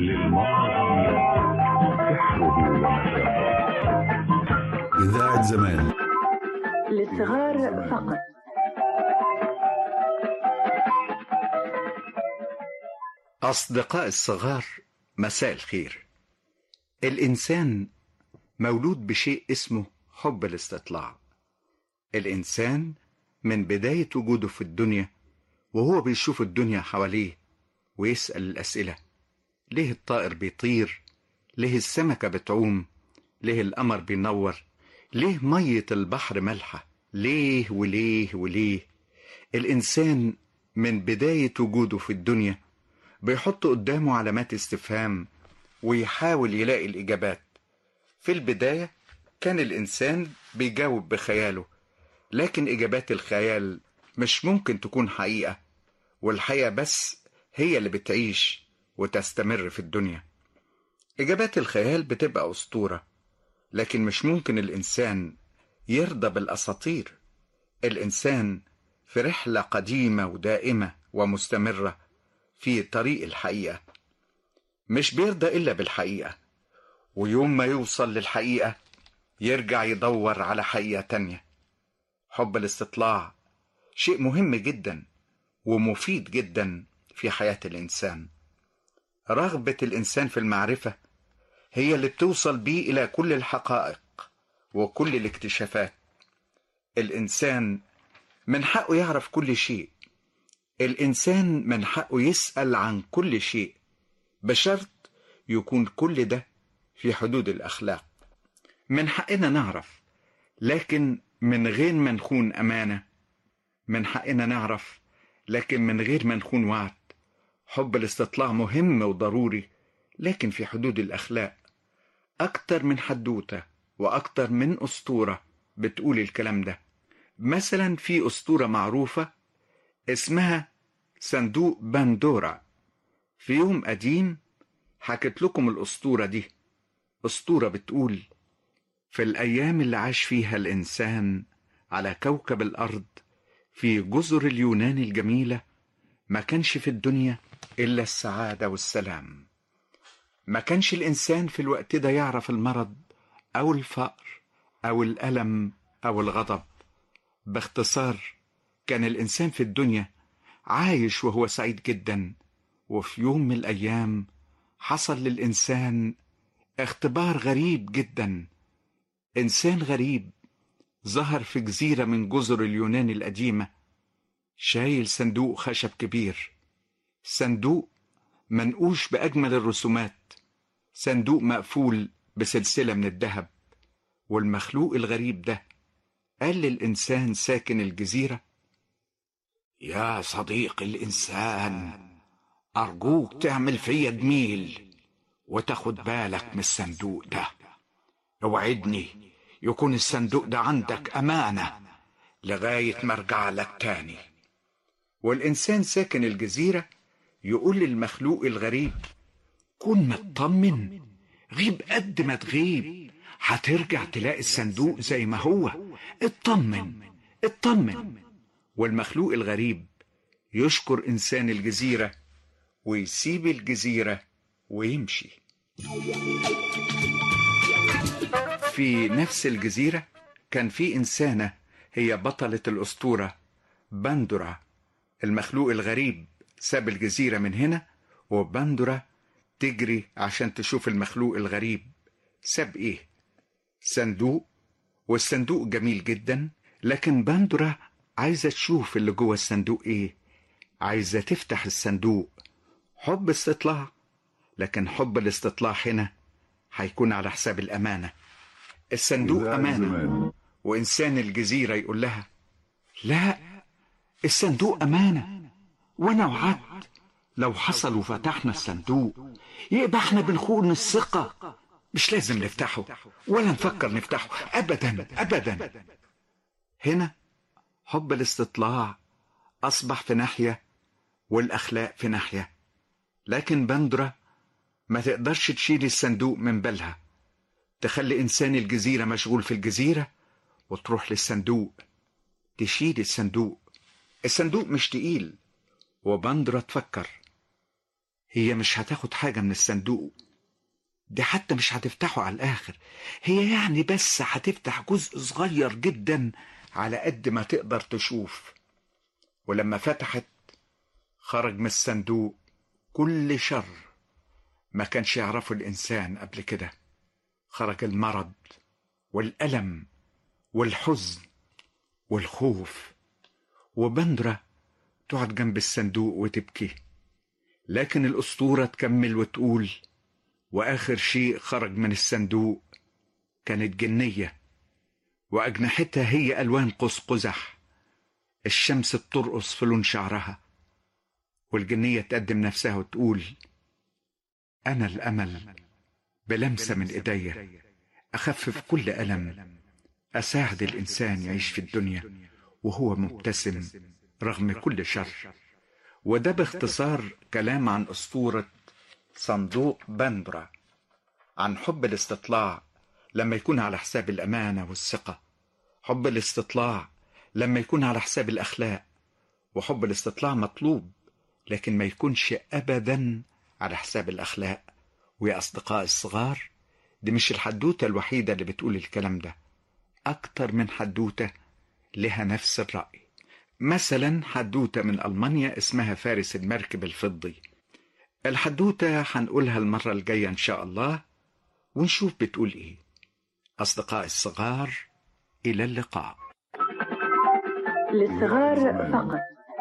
للماضي سحره ومساءه إذاعة زمان للصغار فقط أصدقاء الصغار مساء الخير الإنسان مولود بشيء اسمه حب الاستطلاع الإنسان من بداية وجوده في الدنيا وهو بيشوف الدنيا حواليه ويسأل الأسئلة ليه الطائر بيطير ليه السمكة بتعوم ليه القمر بينور ليه مية البحر مالحة ليه وليه وليه الإنسان من بداية وجوده في الدنيا بيحط قدامه علامات استفهام ويحاول يلاقي الإجابات في البداية كان الإنسان بيجاوب بخياله لكن إجابات الخيال مش ممكن تكون حقيقة والحقيقة بس هي اللي بتعيش وتستمر في الدنيا إجابات الخيال بتبقى أسطورة لكن مش ممكن الإنسان يرضى بالأساطير الإنسان في رحلة قديمة ودائمة ومستمرة في طريق الحقيقة مش بيرضى إلا بالحقيقة ويوم ما يوصل للحقيقة يرجع يدور على حقيقة تانية حب الاستطلاع شيء مهم جدا ومفيد جدا في حياة الإنسان رغبة الإنسان في المعرفة هي اللي بتوصل بيه إلى كل الحقائق وكل الاكتشافات الإنسان من حقه يعرف كل شيء الإنسان من حقه يسأل عن كل شيء بشرط يكون كل ده في حدود الأخلاق من حقنا نعرف لكن من غير ما نخون أمانة من حقنا نعرف لكن من غير ما نخون وعد حب الاستطلاع مهم وضروري لكن في حدود الأخلاق أكتر من حدوتة وأكتر من أسطورة بتقول الكلام ده مثلا في أسطورة معروفة اسمها صندوق بندورا في يوم قديم حكت لكم الأسطورة دي أسطورة بتقول في الأيام اللي عاش فيها الإنسان على كوكب الأرض في جزر اليونان الجميلة ما كانش في الدنيا إلا السعادة والسلام ما كانش الإنسان في الوقت ده يعرف المرض أو الفقر أو الألم أو الغضب باختصار كان الإنسان في الدنيا عايش وهو سعيد جدا وفي يوم من الأيام حصل للإنسان اختبار غريب جدا إنسان غريب ظهر في جزيرة من جزر اليونان القديمة شايل صندوق خشب كبير صندوق منقوش بأجمل الرسومات صندوق مقفول بسلسلة من الذهب والمخلوق الغريب ده قال للإنسان ساكن الجزيرة يا صديق الإنسان أرجوك تعمل فيا جميل وتاخد بالك من الصندوق ده اوعدني يكون الصندوق ده عندك أمانة لغاية ما ارجع لك تاني والإنسان ساكن الجزيرة يقول للمخلوق الغريب كن مطمن غيب قد ما تغيب هترجع تلاقي الصندوق زي ما هو اطمن اطمن والمخلوق الغريب يشكر إنسان الجزيرة ويسيب الجزيرة ويمشي في نفس الجزيرة كان في إنسانة هي بطلة الأسطورة بندرة المخلوق الغريب ساب الجزيرة من هنا وبندرة تجري عشان تشوف المخلوق الغريب ساب ايه صندوق والصندوق جميل جدا لكن بندرة عايزة تشوف اللي جوه الصندوق ايه عايزة تفتح الصندوق حب استطلاع لكن حب الاستطلاع هنا هيكون على حساب الأمانة الصندوق إذاعة أمانة زمان. وإنسان الجزيرة يقول لها لا الصندوق أمانة وأنا وعدت لو حصل وفتحنا الصندوق يبقى احنا بنخون الثقة مش لازم نفتحه ولا نفكر نفتحه أبدا أبدا هنا حب الاستطلاع أصبح في ناحية والأخلاق في ناحية لكن بندرة ما تقدرش تشيل الصندوق من بالها تخلي إنسان الجزيرة مشغول في الجزيرة وتروح للصندوق تشيل الصندوق الصندوق مش تقيل وبندرة تفكر هي مش هتاخد حاجة من الصندوق دي حتى مش هتفتحه على الآخر هي يعني بس هتفتح جزء صغير جدا على قد ما تقدر تشوف ولما فتحت خرج من الصندوق كل شر ما كانش يعرفه الإنسان قبل كده خرج المرض والألم والحزن والخوف وبندرة تقعد جنب الصندوق وتبكي لكن الأسطورة تكمل وتقول وآخر شيء خرج من الصندوق كانت جنية وأجنحتها هي ألوان قوس قزح الشمس بترقص في لون شعرها والجنية تقدم نفسها وتقول أنا الأمل بلمسة من إيديا أخفف كل ألم أساعد الإنسان يعيش في الدنيا وهو مبتسم رغم كل شر وده باختصار كلام عن أسطورة صندوق بندرة عن حب الاستطلاع لما يكون على حساب الأمانة والثقة حب الاستطلاع لما يكون على حساب الأخلاق وحب الاستطلاع مطلوب لكن ما يكونش أبدا على حساب الأخلاق ويا أصدقاء الصغار دي مش الحدوتة الوحيدة اللي بتقول الكلام ده أكتر من حدوتة لها نفس الرأي مثلا حدوتة من ألمانيا اسمها فارس المركب الفضي الحدوتة هنقولها المرة الجاية إن شاء الله ونشوف بتقول إيه أصدقاء الصغار إلى اللقاء للصغار فقط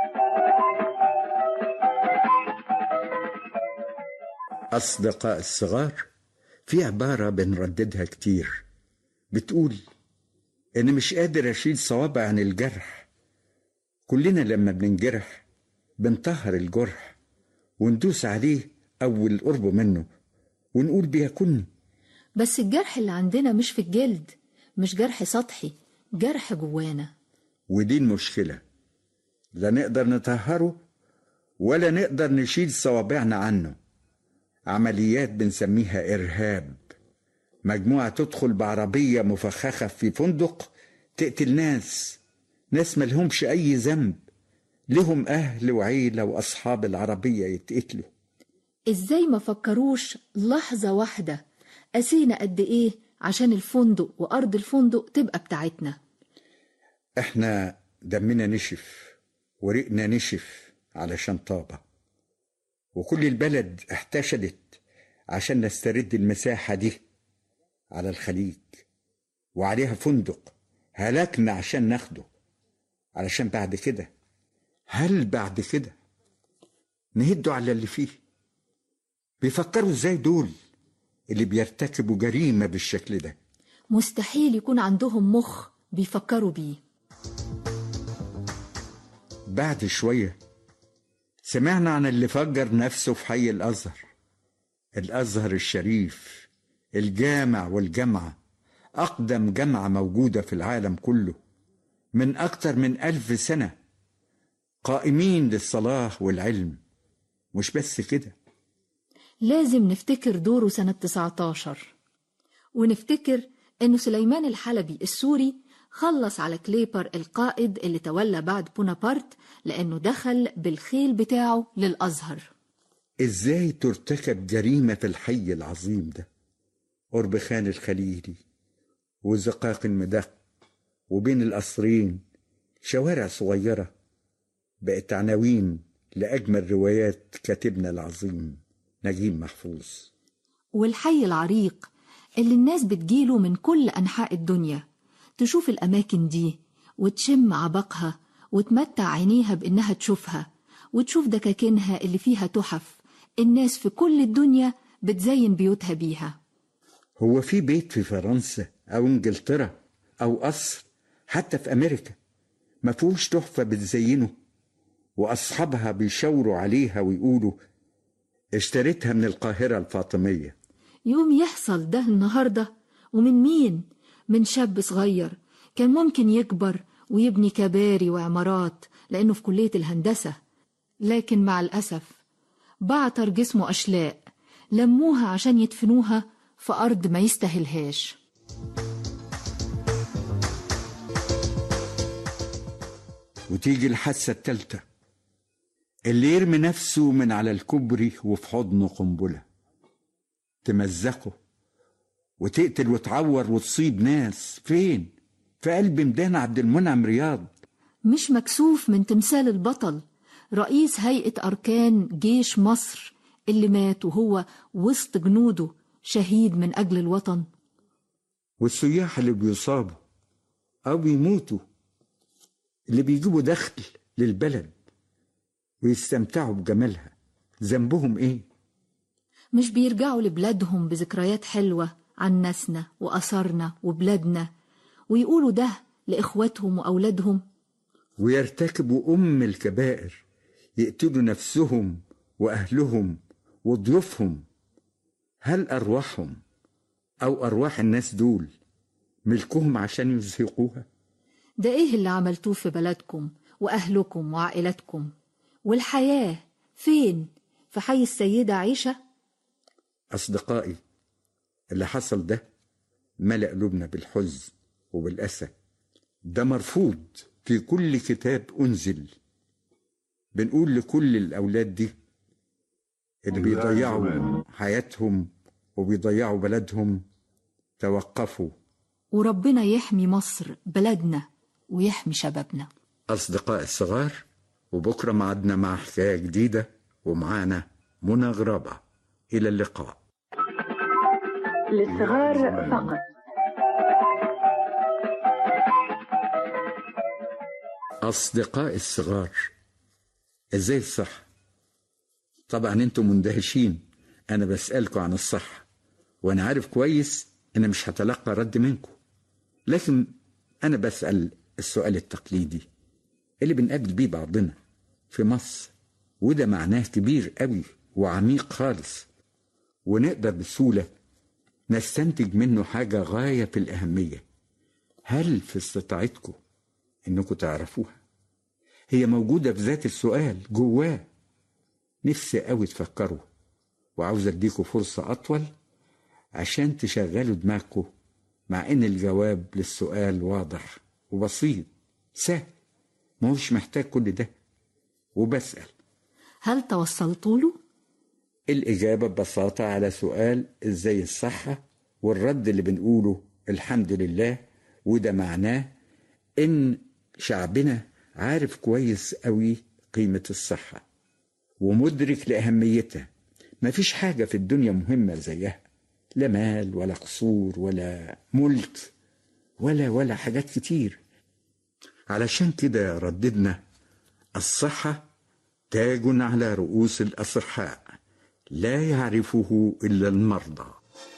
أصدقاء الصغار في عبارة بنرددها كتير بتقول أنا مش قادر أشيل صوابع عن الجرح كلنا لما بننجرح بنطهر الجرح وندوس عليه أول قرب منه ونقول بيكن بس الجرح اللي عندنا مش في الجلد مش جرح سطحي جرح جوانا ودي المشكلة لا نقدر نطهره ولا نقدر نشيل صوابعنا عنه عمليات بنسميها إرهاب مجموعة تدخل بعربية مفخخة في فندق تقتل ناس ناس ملهمش أي ذنب لهم أهل وعيلة وأصحاب العربية يتقتلوا ازاي ما فكروش لحظة واحدة قسينا قد ايه عشان الفندق وأرض الفندق تبقى بتاعتنا احنا دمنا نشف ورقنا نشف علشان طابة وكل البلد احتشدت عشان نسترد المساحة دي على الخليج وعليها فندق هلكنا عشان ناخده علشان بعد كده هل بعد كده نهدوا على اللي فيه بيفكروا ازاي دول اللي بيرتكبوا جريمة بالشكل ده مستحيل يكون عندهم مخ بيفكروا بيه بعد شوية سمعنا عن اللي فجر نفسه في حي الأزهر الأزهر الشريف الجامع والجامعة أقدم جامعة موجودة في العالم كله من أكتر من ألف سنة قائمين للصلاة والعلم مش بس كده لازم نفتكر دوره سنة 19 ونفتكر إنه سليمان الحلبي السوري خلص على كليبر القائد اللي تولى بعد بونابرت لأنه دخل بالخيل بتاعه للأزهر ازاي ترتكب جريمة في الحي العظيم ده قرب خان الخليلي وزقاق المدق وبين القصرين شوارع صغيرة بقت عناوين لأجمل روايات كاتبنا العظيم نجيب محفوظ والحي العريق اللي الناس بتجيله من كل أنحاء الدنيا تشوف الأماكن دي وتشم عبقها وتمتع عينيها بإنها تشوفها وتشوف دكاكينها اللي فيها تحف الناس في كل الدنيا بتزين بيوتها بيها هو في بيت في فرنسا أو إنجلترا أو قصر حتى في أمريكا ما فيهوش تحفة بتزينه وأصحابها بيشاوروا عليها ويقولوا اشتريتها من القاهرة الفاطمية يوم يحصل ده النهاردة ومن مين؟ من شاب صغير كان ممكن يكبر ويبني كباري وعمارات لأنه في كلية الهندسة لكن مع الأسف بعتر جسمه أشلاء لموها عشان يدفنوها في أرض ما يستاهلهاش وتيجي الحادثة التالتة اللي يرمي نفسه من على الكوبري وفي حضنه قنبلة تمزقه وتقتل وتعور وتصيب ناس فين في قلب ميدان عبد المنعم رياض مش مكسوف من تمثال البطل رئيس هيئة أركان جيش مصر اللي مات وهو وسط جنوده شهيد من أجل الوطن والسياح اللي بيصابوا أو بيموتوا اللي بيجيبوا دخل للبلد ويستمتعوا بجمالها ذنبهم إيه؟ مش بيرجعوا لبلادهم بذكريات حلوة عن ناسنا وأثرنا وبلادنا ويقولوا ده لإخواتهم وأولادهم ويرتكبوا أم الكبائر يقتلوا نفسهم وأهلهم وضيوفهم هل أرواحهم أو أرواح الناس دول ملكهم عشان يزهقوها؟ ده إيه اللي عملتوه في بلدكم وأهلكم وعائلتكم والحياة فين في حي السيدة عيشة أصدقائي اللي حصل ده ملأ قلوبنا بالحزن وبالأسى ده مرفوض في كل كتاب أنزل بنقول لكل الأولاد دي اللي بيضيعوا حياتهم وبيضيعوا بلدهم توقفوا وربنا يحمي مصر بلدنا ويحمي شبابنا أصدقاء الصغار وبكرة معدنا مع حكاية جديدة ومعانا منى غرابة إلى اللقاء للصغار فقط أصدقاء الصغار إزاي الصح؟ طبعا أنتم مندهشين أنا بسألكم عن الصح وأنا عارف كويس أنا مش هتلقى رد منكم لكن أنا بسأل السؤال التقليدي اللي بنقابل بيه بعضنا في مصر وده معناه كبير قوي وعميق خالص ونقدر بسهولة نستنتج منه حاجة غاية في الأهمية هل في استطاعتكم إنكم تعرفوها هي موجودة في ذات السؤال جواه نفسي قوي تفكروا وعاوز اديكوا فرصة أطول عشان تشغلوا دماغكم مع إن الجواب للسؤال واضح وبسيط سهل ماهوش محتاج كل ده وبسأل هل توصلتوا له؟ الإجابة ببساطة على سؤال إزاي الصحة والرد اللي بنقوله الحمد لله وده معناه إن شعبنا عارف كويس قوي قيمة الصحة ومدرك لأهميتها مفيش حاجة في الدنيا مهمة زيها لا مال ولا قصور ولا ملك ولا ولا حاجات كتير علشان كده رددنا الصحة تاج على رؤوس الأصحاء لا يعرفه إلا المرضى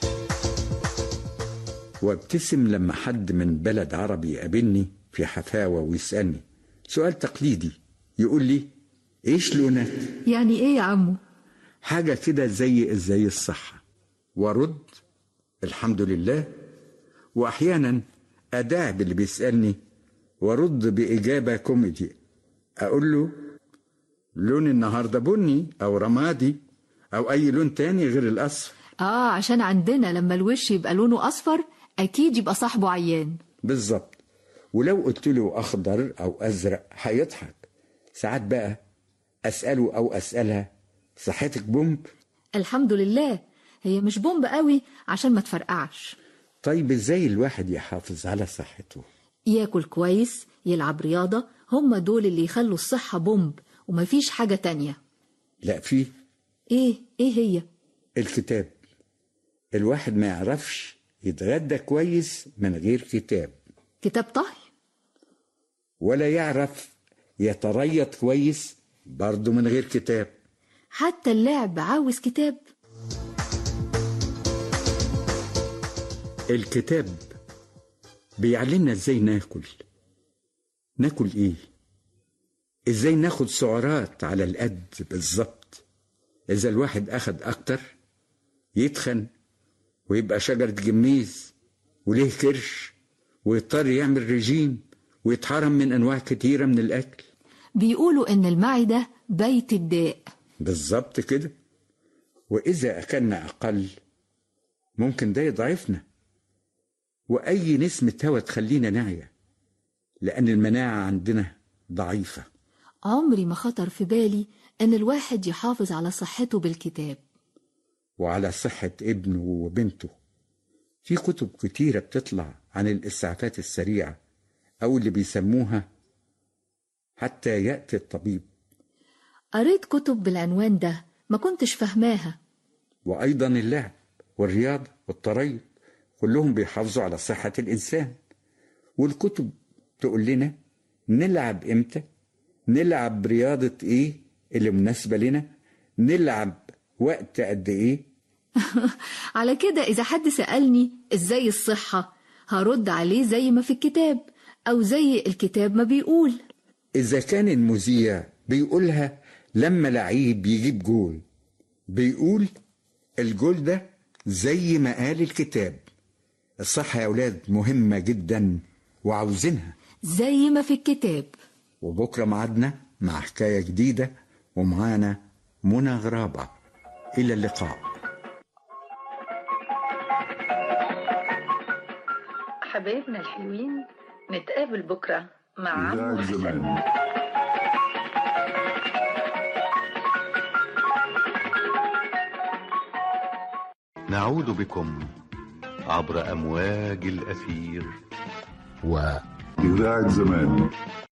وابتسم لما حد من بلد عربي يقابلني في حفاوة ويسألني سؤال تقليدي يقول لي إيش لونك؟ يعني إيه يا عمو؟ حاجة كده زي زي الصحة وارد الحمد لله وأحيانا أداعب اللي بيسألني وارد بإجابة كوميدي أقول له لون النهاردة بني أو رمادي أو أي لون تاني غير الأصفر آه عشان عندنا لما الوش يبقى لونه أصفر أكيد يبقى صاحبه عيان بالظبط ولو قلت له أخضر أو أزرق هيضحك ساعات بقى أسأله أو أسألها صحتك بومب الحمد لله هي مش بومب قوي عشان ما تفرقعش طيب إزاي الواحد يحافظ على صحته ياكل كويس يلعب رياضة هم دول اللي يخلوا الصحة بومب ومفيش حاجة تانية لا فيه ايه ايه هي الكتاب الواحد ما يعرفش يتغدى كويس من غير كتاب كتاب طهي ولا يعرف يتريض كويس برضه من غير كتاب حتى اللعب عاوز كتاب الكتاب بيعلمنا ازاي ناكل ناكل ايه ازاي ناخد سعرات على القد بالظبط اذا الواحد اخد اكتر يتخن ويبقى شجرة جميز وليه كرش ويضطر يعمل رجيم ويتحرم من انواع كتيرة من الاكل بيقولوا ان المعدة بيت الداء بالظبط كده واذا اكلنا اقل ممكن ده يضعفنا واي نسمة هوا تخلينا نعيا لان المناعة عندنا ضعيفة عمري ما خطر في بالي إن الواحد يحافظ على صحته بالكتاب وعلى صحة ابنه وبنته في كتب كتيرة بتطلع عن الإسعافات السريعة أو اللي بيسموها حتى يأتي الطبيب قريت كتب بالعنوان ده ما كنتش فهماها وأيضا اللعب والرياضة والتريض كلهم بيحافظوا على صحة الإنسان والكتب تقول لنا نلعب إمتى نلعب رياضة إيه اللي مناسبة لنا نلعب وقت قد إيه على كده إذا حد سألني إزاي الصحة هرد عليه زي ما في الكتاب أو زي الكتاب ما بيقول إذا كان المذيع بيقولها لما لعيب يجيب جول بيقول الجول ده زي ما قال الكتاب الصحة يا أولاد مهمة جدا وعاوزينها زي ما في الكتاب وبكرة معادنا مع حكاية جديدة ومعانا منى غرابة إلى اللقاء حبايبنا الحلوين نتقابل بكرة مع عم إذاعة حسن زمان نعود بكم عبر أمواج الأثير إذاعة زمان